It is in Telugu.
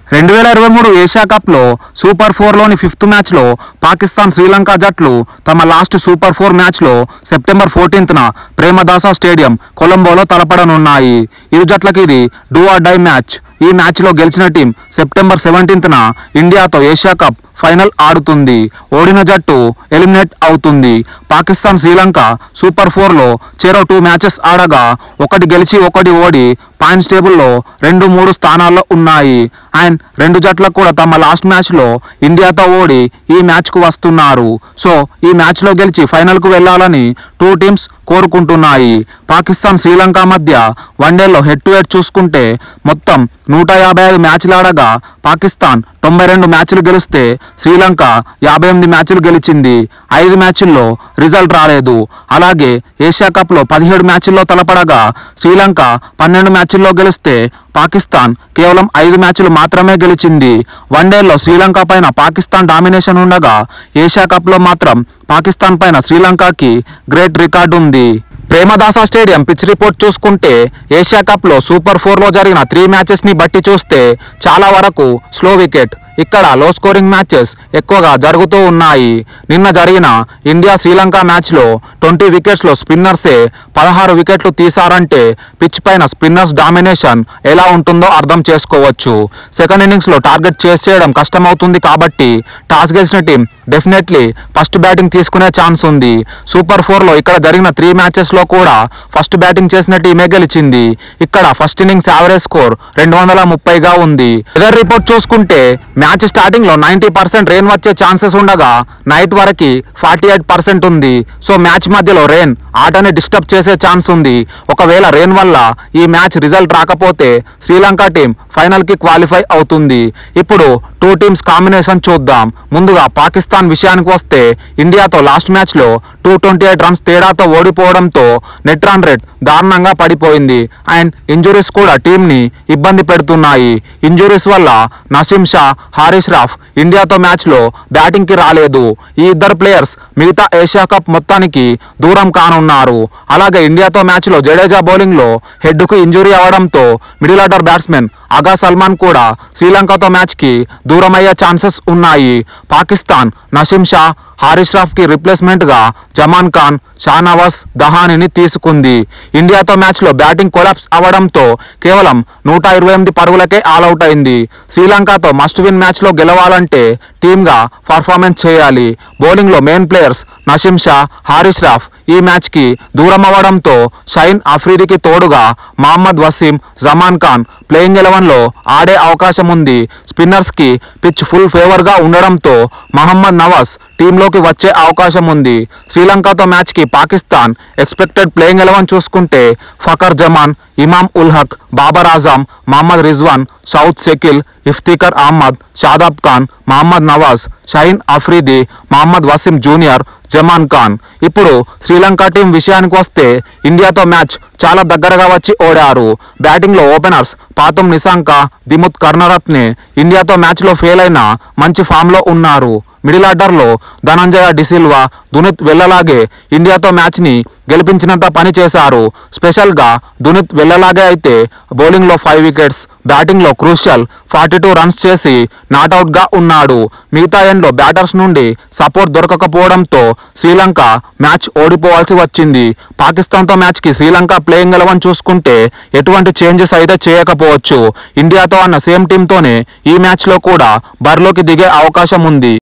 రెండు వేల ఇరవై మూడు ఏషియా కప్లో సూపర్ ఫోర్లోని ఫిఫ్త్ మ్యాచ్లో పాకిస్తాన్ శ్రీలంక జట్లు తమ లాస్ట్ సూపర్ ఫోర్ మ్యాచ్లో సెప్టెంబర్ ఫోర్టీన్త్న ప్రేమదాస స్టేడియం కొలంబోలో తలపడనున్నాయి ఇరు జట్లకి ఇది డూ ఆర్ డై మ్యాచ్ ఈ మ్యాచ్లో గెలిచిన టీం సెప్టెంబర్ సెవెంటీన్త్న ఇండియాతో ఏషియా కప్ ఫైనల్ ఆడుతుంది ఓడిన జట్టు ఎలిమినేట్ అవుతుంది పాకిస్తాన్ శ్రీలంక సూపర్ ఫోర్లో చెరో టూ మ్యాచెస్ ఆడగా ఒకటి గెలిచి ఒకటి ఓడి పాయింట్స్ టేబుల్లో రెండు మూడు స్థానాల్లో ఉన్నాయి అండ్ రెండు జట్లకు కూడా తమ లాస్ట్ మ్యాచ్లో ఇండియాతో ఓడి ఈ మ్యాచ్కు వస్తున్నారు సో ఈ మ్యాచ్లో గెలిచి ఫైనల్కు వెళ్ళాలని టూ టీమ్స్ కోరుకుంటున్నాయి పాకిస్తాన్ శ్రీలంక మధ్య వన్డేలో హెడ్ టు హెడ్ చూసుకుంటే మొత్తం నూట యాభై ఐదు మ్యాచ్లు ఆడగా పాకిస్తాన్ తొంభై రెండు మ్యాచ్లు గెలిస్తే శ్రీలంక యాభై ఎనిమిది మ్యాచ్లు గెలిచింది ఐదు మ్యాచ్ల్లో రిజల్ట్ రాలేదు అలాగే ఏషియా కప్లో పదిహేడు మ్యాచ్ల్లో తలపడగా శ్రీలంక పన్నెండు మ్యాచ్ల్లో గెలిస్తే పాకిస్తాన్ కేవలం ఐదు మ్యాచ్లు మాత్రమే గెలిచింది వన్డేల్లో శ్రీలంక పైన పాకిస్తాన్ డామినేషన్ ఉండగా ఏషియా కప్లో మాత్రం పాకిస్తాన్ పైన శ్రీలంకకి గ్రేట్ రికార్డు ఉంది ప్రేమదాస స్టేడియం పిచ్ రిపోర్ట్ చూసుకుంటే ఏషియా కప్లో సూపర్ ఫోర్లో జరిగిన త్రీ మ్యాచెస్ని బట్టి చూస్తే చాలా వరకు స్లో వికెట్ ఇక్కడ లో స్కోరింగ్ మ్యాచెస్ ఎక్కువగా జరుగుతూ ఉన్నాయి నిన్న జరిగిన ఇండియా శ్రీలంక మ్యాచ్లో ట్వంటీ వికెట్స్లో స్పిన్నర్సే పదహారు వికెట్లు తీశారంటే పిచ్ పైన స్పిన్నర్స్ డామినేషన్ ఎలా ఉంటుందో అర్థం చేసుకోవచ్చు సెకండ్ ఇన్నింగ్స్లో టార్గెట్ చేసేయడం కష్టమవుతుంది కాబట్టి టాస్ గెలిచిన టీం డెఫినెట్లీ ఫస్ట్ బ్యాటింగ్ తీసుకునే ఛాన్స్ ఉంది సూపర్ ఫోర్లో ఇక్కడ జరిగిన త్రీ మ్యాచెస్లో కూడా ఫస్ట్ బ్యాటింగ్ చేసిన టీమే గెలిచింది ఇక్కడ ఫస్ట్ ఇన్నింగ్స్ యావరేజ్ స్కోర్ రెండు వందల ముప్పైగా ఉంది వెదర్ రిపోర్ట్ చూసుకుంటే మ్యాచ్ స్టార్టింగ్ లో నైన్టీ పర్సెంట్ రెయిన్ వచ్చే ఛాన్సెస్ ఉండగా నైట్ వరకు ఫార్టీ ఎయిట్ పర్సెంట్ ఉంది సో మ్యాచ్ మధ్యలో రెయిన్ ఆటని డిస్టర్బ్ చేసే ఛాన్స్ ఉంది ఒకవేళ రెయిన్ వల్ల ఈ మ్యాచ్ రిజల్ట్ రాకపోతే శ్రీలంక టీం ఫైనల్ కి క్వాలిఫై అవుతుంది ఇప్పుడు టూ టీమ్స్ కాంబినేషన్ చూద్దాం ముందుగా పాకిస్తాన్ విషయానికి వస్తే ఇండియాతో లాస్ట్ మ్యాచ్ లో టూ ట్వంటీ ఎయిట్ రన్స్ తేడాతో ఓడిపోవడంతో నెట్ రన్ రేట్ దారుణంగా పడిపోయింది అండ్ ఇంజురీస్ కూడా టీం ని ఇబ్బంది పెడుతున్నాయి ఇంజురీస్ వల్ల నసీం షా హారిస్ రాఫ్ ఇండియాతో మ్యాచ్ లో బ్యాటింగ్ కి రాలేదు ఈ ఇద్దరు ప్లేయర్స్ మిగతా ఏషియా కప్ మొత్తానికి దూరం కానున్నారు అలాగే ఇండియాతో మ్యాచ్ లో జడేజా బౌలింగ్ లో హెడ్ కు ఇంజురీ అవడంతో middle order batsmen Agha Salman కూడా శ్రీలంకతో మ్యాచ్ కి దూరం అయ్యే ఛాన్సెస్ ఉన్నాయి పాకిస్తాన్ నసీం షా హారిస్ రాఫ్ కి రిప్లేస్మెంట్ గా జమాన్ ఖాన్ షానవాస్ దహానిని తీసుకుంది ఇండియాతో మ్యాచ్ లో బ్యాటింగ్ కొలాప్స్ అవడంతో కేవలం నూట ఇరవై ఎనిమిది పరుగులకే ఆల్అవుట్ అయింది శ్రీలంకతో మస్ట్ విన్ మ్యాచ్ లో గెలవాలంటే టీమ్ గా పర్ఫార్మెన్స్ చేయాలి బౌలింగ్ లో మెయిన్ ప్లేయర్స్ నసీం షా హారిస్ రాఫ్ ఈ మ్యాచ్ కి దూరం అవ్వడంతో షైన్ అఫ్రీదికి తోడుగా మహమ్మద్ వసీం జమాన్ ఖాన్ ప్లేయింగ్ ఎలెవెన్ లో ఆడే అవకాశం ఉంది స్పిన్నర్స్ కి పిచ్ ఫుల్ ఫేవర్ గా ఉండడంతో మహమ్మద్ నవాజ్ టీంలోకి వచ్చే అవకాశం ఉంది శ్రీలంకతో మ్యాచ్ కి పాకిస్తాన్ ఎక్స్పెక్టెడ్ ప్లేయింగ్ ఎలెవెన్ చూసుకుంటే ఫకర్ జమాన్ ఇమామ్ ఉల్ హక్ బాబర్ ఆజం మహమ్మద్ రిజ్వాన్ సౌద్ షకీల్ ఇఫ్తికర్ అహ్మద్ షాదాబ్ ఖాన్ మహమ్మద్ నవాజ్ షహీన్ అఫ్రీది మహమ్మద్ వసీం జూనియర్ జమాన్ ఖాన్ ఇప్పుడు శ్రీలంక టీం విషయానికి వస్తే ఇండియాతో మ్యాచ్ చాలా దగ్గరగా వచ్చి ఓడారు బ్యాటింగ్ లో ఓపెనర్స్ పాతం నిశాంక దిముత్ కర్ణరత్నే ఇండియాతో మ్యాచ్ లో ఫెయిల్ అయిన మంచి ఫామ్ లో ఉన్నారు మిడిల్ ఆర్డర్ లో ధనంజయ డిసిల్వా దునిత్ వెళ్ళలాగే ఇండియాతో మ్యాచ్ ని గెలిపించినంత పని చేశారు స్పెషల్ గా దునిత్ వెళ్ళలాగే అయితే బౌలింగ్ లో ఫైవ్ వికెట్స్ బ్యాటింగ్ లో క్రూషియల్ ఫార్టీ టూ రన్స్ చేసి నాట్అవుట్ గా ఉన్నాడు మిగతా ఎండ్ లో బ్యాటర్స్ నుండి సపోర్ట్ దొరకకపోవడంతో శ్రీలంక మ్యాచ్ ఓడిపోవాల్సి వచ్చింది పాకిస్తాన్ తో మ్యాచ్ కి శ్రీలంక ప్లేయింగ్ ఎలవన్ చూసుకుంటే ఎటువంటి చేంజెస్ అయితే చేయకపోవచ్చు ఇండియాతో అన్న సేమ్ టీమ్ తోనే ఈ మ్యాచ్ లో కూడా బరిలోకి దిగే అవకాశం ఉంది